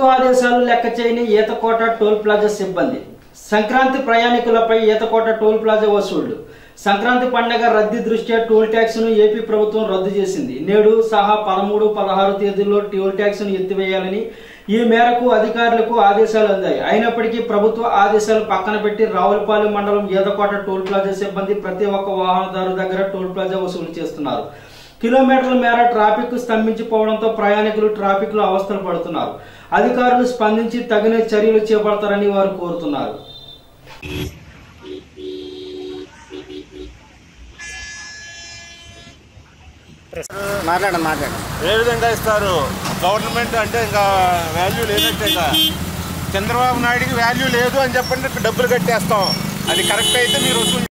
ప్రభుత్వ ఆదేశాలు లెక్క చేయని ఈతకోట టోల్ ప్లాజా సిబ్బంది సంక్రాంతి ప్రయాణికులపై ఈతకోట టోల్ ప్లాజా వసూళ్లు సంక్రాంతి పండగ రద్దీ దృష్ట్యా టోల్ ట్యాక్స్ ను ఏపీ ప్రభుత్వం రద్దు చేసింది నేడు సహా పదమూడు పదహారు తేదీల్లో టోల్ ట్యాక్స్ ను ఎత్తివేయాలని ఈ మేరకు అధికారులకు ఆదేశాలు అందాయి అయినప్పటికీ ప్రభుత్వ ఆదేశాలు పక్కన పెట్టి రావులపాలెం మండలం ఈతకోట టోల్ ప్లాజా సిబ్బంది ప్రతి ఒక్క వాహనదారు దగ్గర టోల్ ప్లాజా వసూలు చేస్తున్నారు కిలోమీటర్ల మేర ట్రాఫిక్ స్తంభించిపోవడంతో ప్రయాణికులు ట్రాఫిక్ లో అవస్థలు పడుతున్నారు అధికారులు స్పందించి తగిన చర్యలు చేపడతారని వారు కోరుతున్నారు మాట్లాడండి మాట్లాడండి ఏ విధంగా ఇస్తారు గవర్నమెంట్ అంటే ఇంకా వాల్యూ లేనట్టే ఇంకా చంద్రబాబు నాయుడికి వాల్యూ లేదు అని చెప్పండి డబ్బులు కట్టేస్తాం అది కరెక్ట్ అయితే మీరు వసూలు